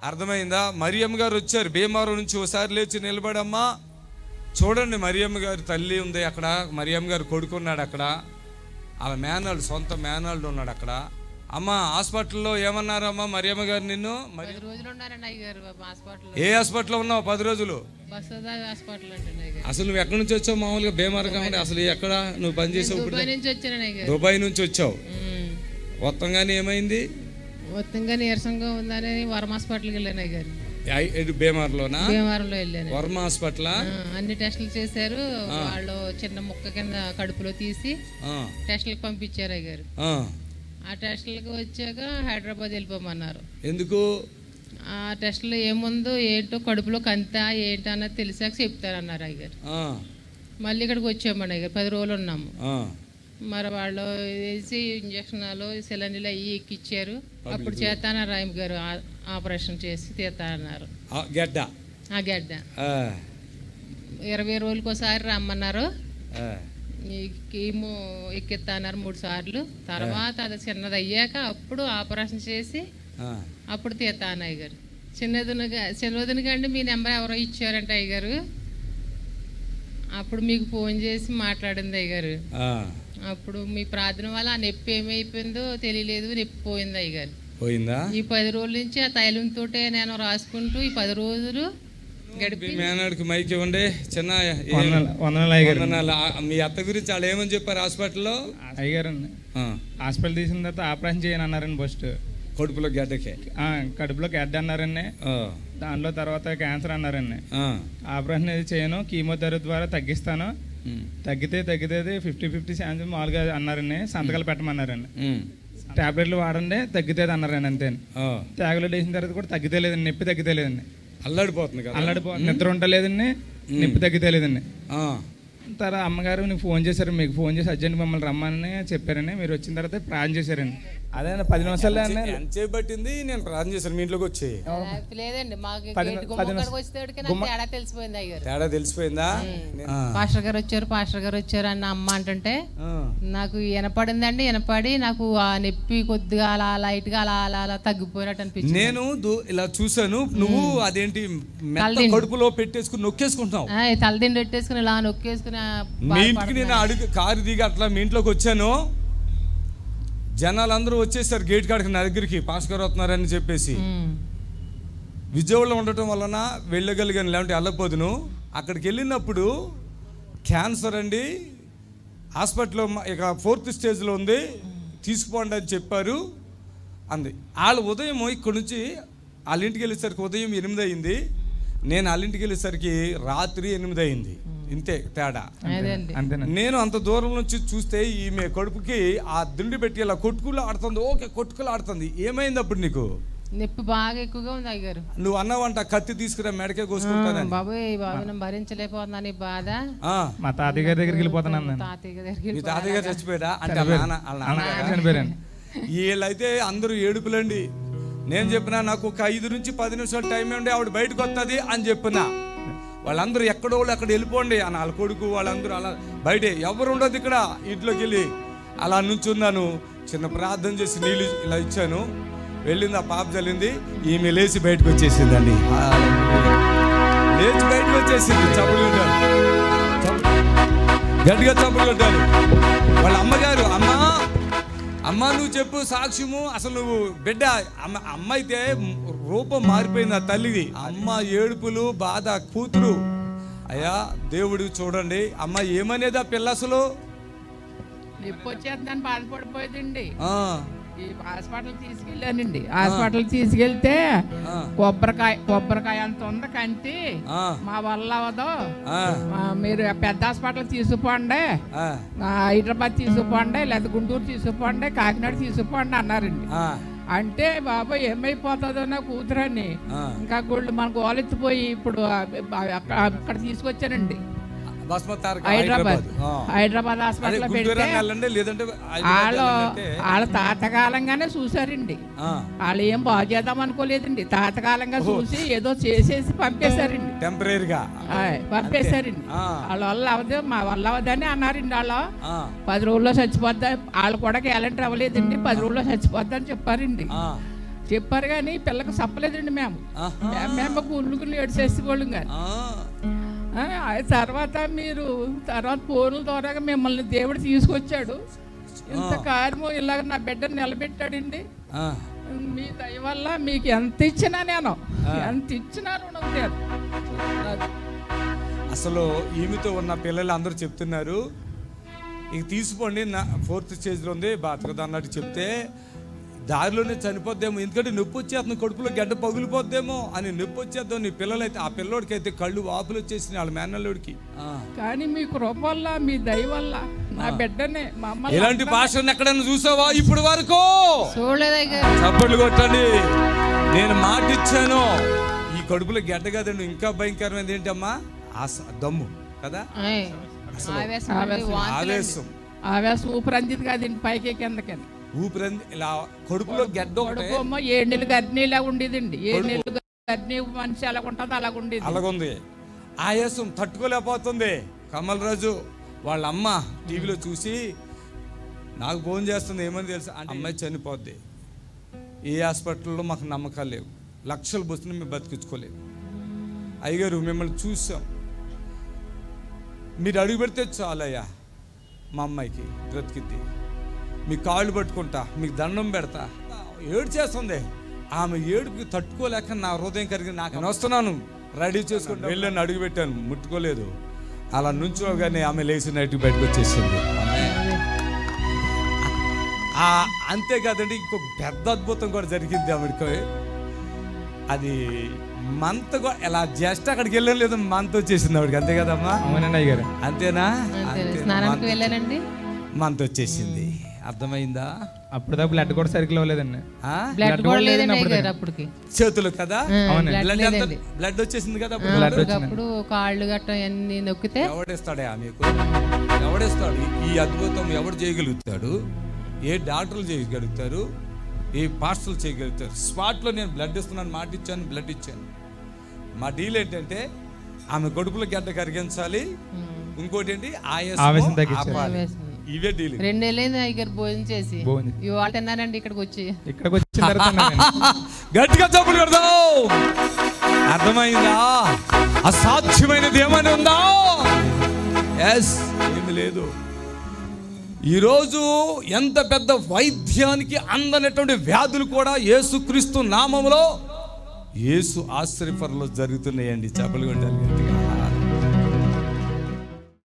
అర్థమైందా మరియమ్మ గారు వచ్చారు భీమారం నుంచి ఒకసారి లేచి నిలబడమ్మా చూడండి మరియమ్మ గారి తల్లి ఉంది అక్కడ మరియమ్మ గారు కొడుకున్నాడు అక్కడ ఆమె మేనాళ్ళు సొంత మేనాళ్ళు ఉన్నాడు అక్కడ అమ్మ హాస్పిటల్లో ఏమన్నారమ్మా మరియమ్మ గారు నిన్ను మరి పది రోజులు ఉన్నారండి అయ్యగారు హాస్పిటల్ ఏ హాస్పిటల్లో ఉన్నావు పది రోజులు బసదా హాస్పిటల్ అంటే అయ్యగారు అసలు నువ్వు ఎక్కడి నుంచి వచ్చావు మామూలుగా భీమారం కాబట్టి అసలు ఎక్కడ నువ్వు పని చేసావు ఇప్పుడు దుబాయ్ నుంచి వచ్చానండి అయ్యగారు దుబాయ్ నుంచి వచ్చావు ఉమ్. మొత్తంగానే ఏమైంది మొత్తంగా నీరసంగా ఉందని వరం హాస్పిటల్కి వెళ్ళాను అయ్యగారు ఐ- ఎటు భీమార్లోనా భీమవరంలో వెళ్ళాను వర్మ హాస్పిటలా ఆ, అన్ని టెస్టులు చేశారు వాళ్ళు చిన్న ముక్క కింద కడుపులో తీసి ఆ, టెస్టులకు పంపించారు అయ్యగారు ఆ. ఆ టెస్టులకు వచ్చాక హైదరాబాద్ వెళ్ళిపోమన్నారు ఎందుకు ఆ టెస్టులు ఏముందో ఏంటో కడుపులో కంత ఏంటో అన్నది తెలిసాక చెప్తారన్నారు అయ్యగారు ఆ, మళ్ళీ ఇక్కడికి వచ్చామండి అయ్యగారు పది రోజులు ఉన్నాము ఆ. మరి వాళ్ళు వేసి ఇంజక్షన్లు సిలిండర్లు అవి ఎక్కిచ్చారు అప్పుడు చేస్తానన్నారు ఆయన గారు ఆ- ఆపరేషన్ చేసి తీస్తానన్నారు ఆ, గడ్డ ఆ గడ్డ ఆ, ఇరవై రోజులకి ఒకసారి రమ్మన్నారు ఆ. ఈ కీము ఎక్కిస్తాన్నారు మూడు సార్లు తర్వాత అది చిన్నది అయ్యాక అప్పుడు ఆపరేషన్ చేసి ఆ. అప్పుడు తీస్తా అన్నయ్య గారు చిన్నదినగా చిన్నదినగా అండి మీ నెంబర్ ఎవరో ఇచ్చారంట అయ్య గారు అప్పుడు మీకు ఫోన్ చేసి మాట్లాడింది అయ్య గారు ఆ. అప్పుడు మీ ప్రార్థన వల్ల ఆ నొప్పి ఏమైపోయిందో తెలియలేదు నొప్పి పోయింది అయ్య గారు పోయిందా ఈ పది రోజుల నుంచి ఆ తైలంతో నేను రాసుకుంటూ ఈ పది రోజులు గడిపి మీ మేనాడికి మైక్ ఇవ్వండి చిన్న ఏ- వందనాలు వందనాలు అయ్యగారు వందనాలు. ఆ, మీ అత్త గురించి వాళ్ళు ఏమని చెప్పారు హాస్పిటల్లో అయ్యగారు ఆ, హాస్పిటల్ తీసిన తర్వాత ఆపరేషన్ చేయని అన్నారండి ఫస్ట్ కడుపులో గడ్డకే ఆ, కడుపులో గడ్డ అన్నారండి ఆ, దాంట్లో తర్వాత క్యాన్సర్ అన్నారండి ఆ. ఆపరేషన్ అది చేయను కీమోథెరపీ ద్వారా తగ్గిస్తాను ఉమ్, తగ్గితే తగ్గితే ఫిఫ్టీ ఫిఫ్టీ ఛాన్స్ మామూలుగా అన్నారండి సంతకాలు పెట్టమన్నారండి ఉమ్, టాబ్లెట్లు వాడండి తగ్గితే అన్నారండి అంతే ఆ. టాబ్లెట్ వేసిన తర్వాత కూడా తగ్గితే లేదండి నొప్పి తగ్గితే లేదండి అల్లాడిపోతుంది కదా అల్లడిపో నిద్ర ఉండలేదండి నొప్పి తగ్గితే లేదండి ఆ, తర్వాత అమ్మగారు నీకు ఫోన్ చేశారు మీకు ఫోన్ చేసి అర్జెంట్ మమ్మల్ని రమ్మని చెప్పారండి మీరు వచ్చిన తర్వాత ప్రాణం చేశారండి అదే పది నిమిషాల్లో ఎంత చేయబట్టింది నేను ప్రార్థన చేశాను మీ ఇంట్లోకి వచ్చి లేదండి మాకు పది- గేటు పది గుమ్మక్కడికి వచ్చేటికి నాకు తేడా తెలిసిపోయింది అయ్య గారు తేడా తెలిసిపోయిందా ఆ, పాస్టర్ గారు వచ్చారు పాస్టర్ గారు వచ్చారు అన్న అమ్మ అంటుంటే ఆ. నాకు వినపడిందండి వినపడి నాకు ఆ నొప్పి కొద్దిగా అలా లైట్ గా అలా అలా అలా తగ్గిపోయినట్టు అనిపించింది నేను దు- ఇలా చూసాను నువ్వు అదేంటి మెత్త తలదిండి. కడుపులో పెట్టేసుకుని నొక్కేసుకుంటున్నావు ఆ, ఈ తలదిండి పెట్టేసుకుని ఇలా నొక్కేసుకుని ఆ మీ ఇంటికి నేను అడుగు కారు దిగి అట్లా మీ ఇంట్లోకి వచ్చాను జనాలందరూ వచ్చేసారు గేట్ కాడికి నా దగ్గరికి పాస్కర్ వస్తున్నారని చెప్పేసి ఉమ్. విజయవాడలో ఉండటం వలన వెళ్ళగలిగాను లేదంటే వెళ్ళకపోదును అక్కడికి వెళ్ళినప్పుడు క్యాన్సర్ అండి హాస్పిటల్లో మ- ఇక ఫోర్త్ స్టేజ్లో ఉంది తీసుకుపోండి అని చెప్పారు అంది వాళ్ళు ఉదయం ఇక్కడ నుంచి వాళ్ళ ఇంటికి వెళ్ళేసరికి ఉదయం ఎనిమిది అయింది నేను వాళ్ళ ఇంటికి వెళ్ళేసరికి రాత్రి ఎనిమిది అయింది ఇంతే తేడా అదేండి అంతేనండి నేను అంత దూరం నుంచి చూస్తే ఈమె కడుపుకి ఆ దిండి పెట్టి ఇలా కొట్టుకులు ఆడుతుంది ఓకే కొట్టుకులు ఆడుతుంది ఏమైంది అప్పుడు నీకు నొప్పి బాగా ఎక్కువగా ఉంది అయ్యారు నువ్వు అన్నావంట కత్తి తీసుకురా మెడకే కోసుకుంటానని బాబోయ్ బాబు నేను భరించలేకపోతున్నాను ఈ బాధ ఆ, మా తాతయ్య గారి దగ్గరికి వెళ్ళిపోతున్నాను నేను తాతయ్య దగ్గరికి మీ తాతయ్య గారు చచ్చిపోయాడా అంటే వాళ్ళ నాన్న వాళ్ళ నాన్నగారా? చనిపోయారండి వీళ్ళైతే అందరూ ఏడుపులండి నేను చెప్పినా నాకు ఒక ఐదు నుంచి పది నిమిషాలు టైం ఉండి ఆవిడ బయటకు వస్తుంది అని చెప్పిన వాళ్ళందరూ ఎక్కడో వాళ్ళు అక్కడ వెళ్ళిపోండి అని వాళ్ళ కొడుకు వాళ్ళందరూ అలా బయటే ఎవరు ఉండదు ఇక్కడ ఇంట్లోకి వెళ్ళి అలా నుంచున్నాను చిన్న ప్రార్థన చేసి నీళ్ళు ఇలా ఇచ్చాను వెళ్ళింది ఆ పాప చల్లింది ఈమె లేచి బయటకు వచ్చేసిందండి హల్లెలూయా. లేచి బయటకు వచ్చేసింది చప్పులు కొట్టాను. చప్పులు- గట్టిగా చప్పులు కొట్టాను వాళ్ళ అమ్మగారు అమ్మా అమ్మ నువ్వు చెప్పు సాక్ష్యము అసలు నువ్వు బిడ్డ అమ్మ అమ్మ అయితే రూపం మారిపోయింది ఆ తల్లిది అమ్మ ఏడుపులు బాధ కూతురు అయ్యా దేవుడు చూడండి అమ్మ ఏమనేది ఆ పిల్ల అసలు నొప్పి వచ్చేస్తుందని బాధపడిపోయిందండి ఆ, ఈ హాస్పిటల్ తీసుకెళ్ళానండి హాస్పిటల్ తీసుకెళ్తే ఆ, కొబ్బరికాయ కొబ్బరికాయ అంత ఉంది కంటి ఆ, మా వల్ల అవ్వదు ఆ, ఆ, మీరు పెద్ద హాస్పిటల్ తీసుకుపోండి ఆ, ఆ, హైదరాబాద్ తీసుకుపోండి లేదా గుంటూరు తీసుకుపోండి కాకినాడ తీసుకుపోండి అన్నారండి ఆ, అంటే బాబా ఏమైపోతుందో నా కూతురని ఆ. ఇంకా గుళ్ళు మన గోలెత్తిపోయి ఇప్పుడు ఆ- ఆ- అక్కడ అక్కడ తీసుకొచ్చానండి బస్మత్ తారక హైదరాబాద్ ఆ. హైదరాబాద్ అదే హాస్పిటల్ గుంటూరు పెడితే అని వెళ్ళండి లేదంటే హైదరాబాద్ వాళ్ళు వెళ్ళండి అంటే, వాళ్ళ తాతకాలంగానే చూసారండి ఆ, వాళ్ళు ఏం బాగు చేద్దాం అనుకోలేదండి తాతకాలంగా చూసి ఏదో చేసేసి పంపేశారండి టెంపరీగా ఆయ్, పంపేశారండి ఆ. వాళ్ళ వల్ల అవదు మా వల్ల అవదని అన్నారండి వాళ్ళు ఆ, పది రోజుల్లో చచ్చిపోద్దా వాళ్ళు కూడా క్యాలెండర్ అవ్వలేదండి పది రోజుల్లో చచ్చిపోద్దా అని చెప్పారండి ఆ, చెప్పారు కానీ పిల్లకి చెప్పలేదండి మేము ఆహా. మే- మేము గుళ్ళుకుని ఏడ్చేసేవాళ్ళం కానీ ఆ, ఆ, ఆ తర్వాత మీరు తర్వాత ఫోన్ల ద్వారా మిమ్మల్ని దేవుడు తీసుకొచ్చాడు ఇంత కార్యము ఇలాగ నా బిడ్డను నిలబెట్టాడండి ఆ. మీ దయ వల్ల మీకు ఎంత ఇచ్చినా నేను ఎంత ఇచ్చినా రుణం లేదు అసలు ఈమెతో ఉన్న పిల్లలు అందరూ చెప్తున్నారు ఇక తీసుకోండి నా ఫోర్త్ స్టేజ్లో ఉంది బతకదు అన్నట్టు చెప్తే దారిలోనే చనిపోద్దేమో ఎందుకంటే నొప్పి వచ్చేస్తుంది కడుపులో గడ్డ పగిలిపోద్దేమో అని నొప్పి వచ్చేద్దాం నీ పిల్లలైతే ఆ పిల్లోడికి అయితే కళ్ళు వాపులు వచ్చేసినాయి వాళ్ళ మేనల్లుడికి ఆ. కానీ మీ కృప వల్ల మీ దయ వల్ల నా బిడ్డనే మా అమ్మ ఇలాంటి భాషను ఎక్కడైనా చూసావా ఇప్పుడు వరకు చూడలేదు అయ్యగారు చప్పట్లు కొట్టండి నేను మాట ఇచ్చాను ఈ కడుపులో గడ్డ కదండి ఇంకా భయంకరమైనది ఏంటమ్మా ఆస దమ్ము కదా ఆయ్. ఆవేశం అండి, వాంతులండి. ఆవేశం ఆవేశం ఊపిరి అందిది కాదండి పైకి కిందకని ఊపిరి ఇలా కడుపులో గడ్డ ఒకటే కడుపు ఏడు నెలలు గర్భిణీలా ఉండేదండి ఏడు నెలలు గర్భిణీ మనిషి ఎలా ఉంటుంది అలాగ ఉండేది అలాగుంది ఆయాసం తట్టుకోలేకపోతుంది కమల్ రాజు వాళ్ళ అమ్మ టీవీలో చూసి నాకు ఫోన్ చేస్తుంది ఏమని తెలుసు అంటే అమ్మాయి చనిపోద్ది ఏ హాస్పిటల్లో మాకు నమ్మకాలు లేవు లక్షలు బస్సుని మేము బతికించుకోలేము అయ్యగారు మిమ్మల్ని చూసాం మీరు అడుగు పెడితే చాలయ్యా మా అమ్మాయికి బ్రతికిద్ది మీ కాళ్ళు పట్టుకుంటా మీకు దండం పెడతా ఏడు చేస్తుంది ఆమె ఏడుకి తట్టుకోలేక నా హృదయం కరిగి నాకు నేను వస్తున్నాను రెడీ చేసుకుంటా వెళ్ళని అడుగు పెట్టాను ముట్టుకోలేదు అలా నుంచోగానే ఆమె లేచి నైట్కి బయటకు వచ్చేసింది ఆ అంతేకాదండి ఇంకో పెద్ద అద్భుతం కూడా జరిగింది ఆవిడకి అది మంత్ ఎలా జస్ట్ అక్కడికి వెళ్ళలేదు లేదు మంత్ వచ్చేసింది ఆవిడకి అంతే కదమ్మా అవునండి అయ్యగారు అంతేనా అంతే. అంతే. స్నానానికి మంత్ వెళ్ళానండి మంత్ వచ్చేసింది అర్థమైందా అప్పుడు దాకా బ్లడ్ కూడా సరిగ్గా అవ్వలేదండి ఆ? బ్లడ్ Blood కూడా కూడా లేదండి లేనప్పుడు అయ్యగారు అప్పటికి చేతులు కదా ఆ, అవునండి. బ్లడ్ బ్లడ్ ఎంత లేదండి బ్లడ్ వచ్చేసింది కదా ఆ, అప్పుడు Blood అప్పటికప్పుడు కాళ్ళు గట్ట అన్ని నొక్కితే ఎవడేస్తాడే మీకు ఎవడేస్తాడు ఈ అద్భుతం ఎవడు చేయగలుగుతాడు ఏ డాక్టర్లు చేయగలుగుతారు ఏ పాస్టర్లు చేయగలుగుతారు స్పాట్లో నేను బ్లడ్ ఇస్తున్నాను మాట ఇచ్చాను బ్లడ్ ఇచ్చాను మా డీల్ ఏంటంటే ఆమె కడుపులో గడ్డ కరిగించాలి ఇంకోటి ఏంటి ఆవేశం ఆయాసం తగ్గించాలి. ఆపాలి. ఆవేశం. ఇవే డీల్ రెండు నెలలైంది అయ్యగారు భోజనం చేసి భోజనం. ఇవాళ తిన్నానండి ఇక్కడికి వచ్చి ఇక్కడికి వచ్చిన తర్వాత అన్నానండి. గట్టిగా చప్పులు కొడదాం అర్థమైందా అసాధ్యమైనది ఏమైనా ఉందా ఎస్ ఏమి లేదు ఈరోజు ఎంత పెద్ద వైద్యానికి అందనటువంటి వ్యాధులు కూడా యేసుక్రీస్తు నామములో యేసు ఆశ్చర్యపరలో జరుగుతున్నాయండి చెప్పలు కొట్టాలి గట్టిగా